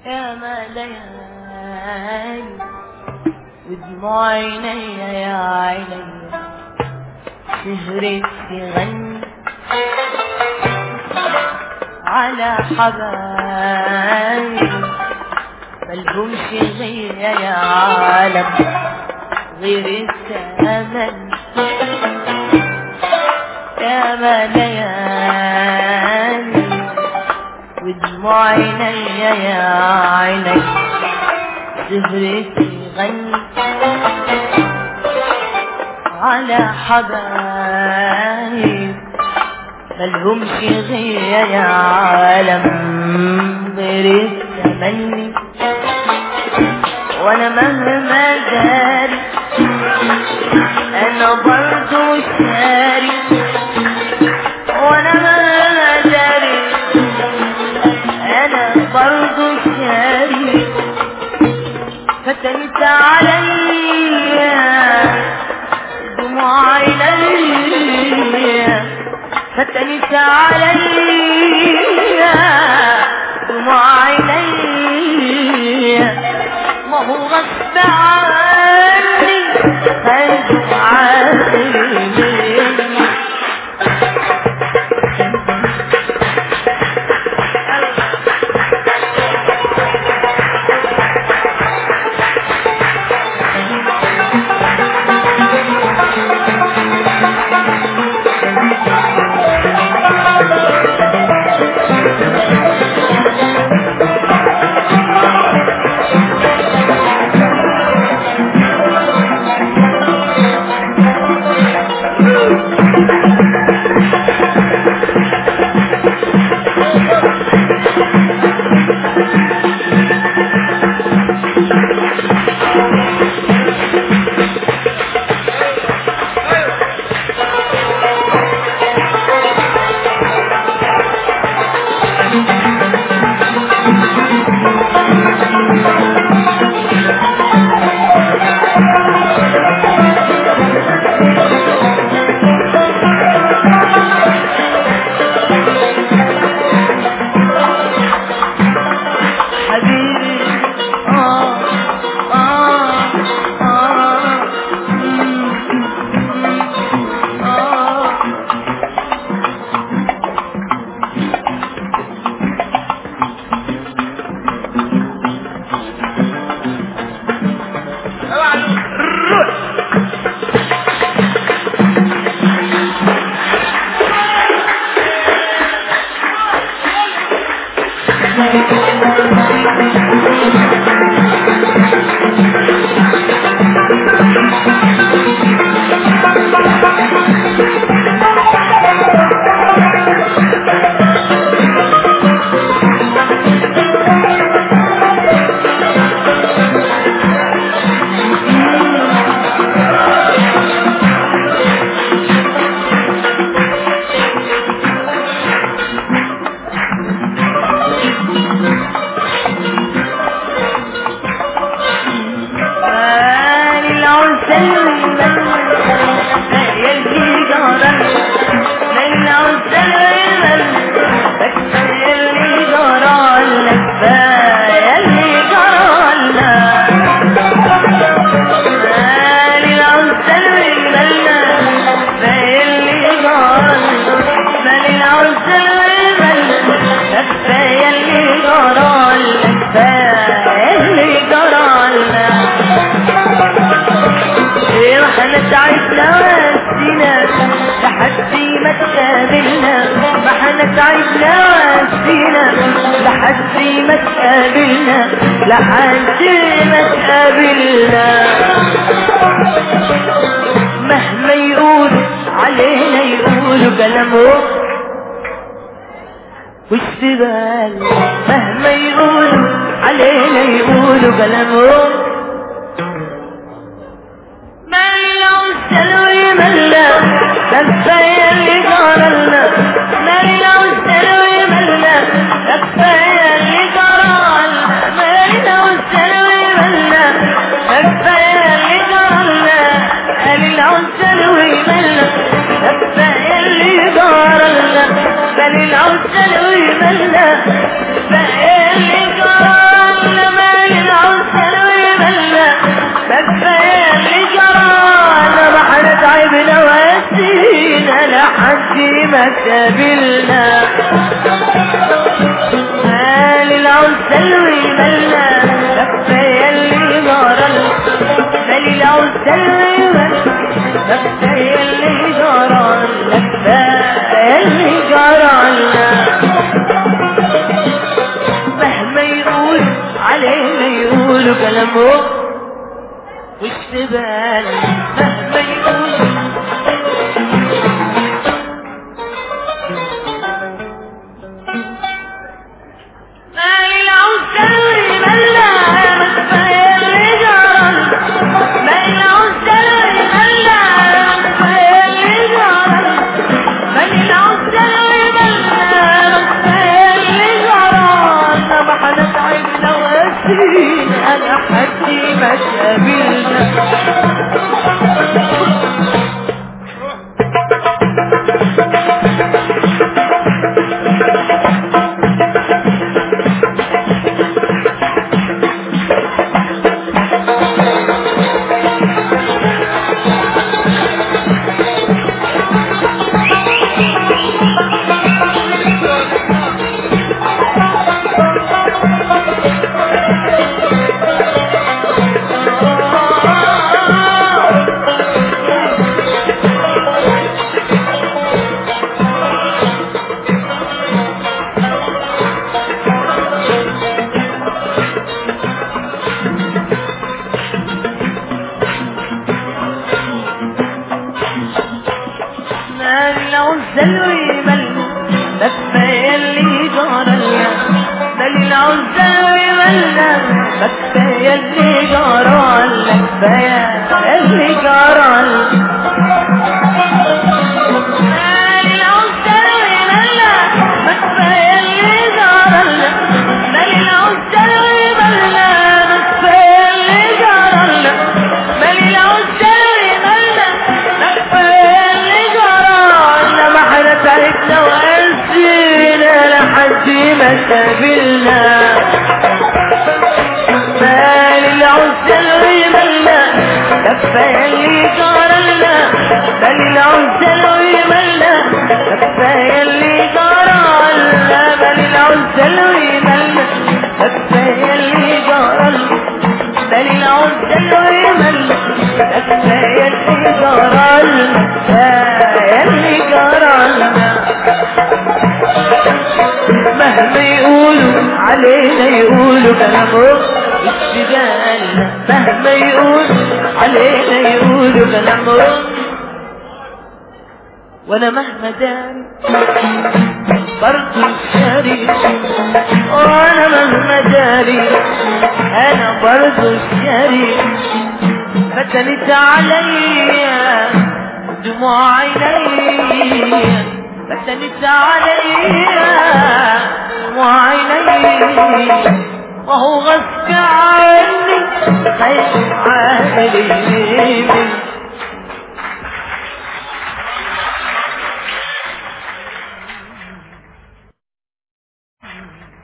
يا ما ليالي ودموع عيني يا عيني سهرت تغني على حبايبي ملهمش غير يا عالم غير الثمن يا ما ليالي ودموع عيني يا عيني سهرتي غني على حبايب ملهمش غير يا عالم غير التمني وانا مهما داري انا برضو شاري وانا مهما داري انا برضو شاري فتنت عليا دموع عينيا فتنت عليا دموع عينيا ما هو غصب عني هيدوم عيني حبيبي آه آه آه آه مالي العسل يلي جارا مالي العسل يلي جارا لك يلي جارا مالي العسل يلي جارا مالي العسل يلي جارا لك يلي جارا لك ايه احنا تعبنا وسينا لحد ما تقابلنا ما احنا تعبنا وسينا لحد ما تقابلنا لحد ما تقابلنا مهما يقولوا علينا يقولوا كلامهم والسبال مهما يقولوا علينا يقولوا كلامهم مالنا والسلوي مالنا كفاية اللي جرالنا مالنا والسلوي مالنا كفاية اللي جرالنا مالنا والسلوي مالنا كفاية اللي جرالنا مالنا والسلوي مالنا كفاية اللي جرالنا مالنا والسلوي مالنا كفاية اللي جرالنا ما تقابلنا مال العسل ومالنا كفاية اللي جرالنا مال العسل ومالنا كفاية اللي جرالنا كفاية اللي جرالنا مهما يقولوا علينا يقولوا كلامهم واشتبال مهما يقولوا مال العسل ومالنا كفاية اللي جرالنا مال العسل ومالنا كفاية اللي جرالنا مال العسل ومالنا كفاية اللي جرالنا ما احنا تعبنا وقاسينا انا حدي ما تقابلنا مال العزل ويمل كفاية اللي جرالنا مال العزل ويملنا كفاية اللي جرالنا كفاية اللي جرالنا مال العزل ويملنا كفاية اللي جرالنا مال العزل ويملنا كفاية اللي جرالنا مال العزل ويملنا كفاية اللي جرالنا ما احنا تعبنا وقاسينا لحد ما تقابلنا مال العزل ويملنا كفاية اللي جرالنا مال العزل ويملنا كفاية اللي جرالنا مال العزل ويملنا كفاية اللي جرالنا مال العزل ويملنا كفاية اللي جرالنا كفاية اللي جرالنا مهما يقولوا علينا يقولوا كلامهم اشتغالنا مهما يقولوا علينا يقولوا كلامهم وانا مهما داري برضو الشريك وانا مهما داري انا برضو الشريك فتنت عليا دموع عيني فتنت عليا دموع عيني وهو غصب عني خايف علي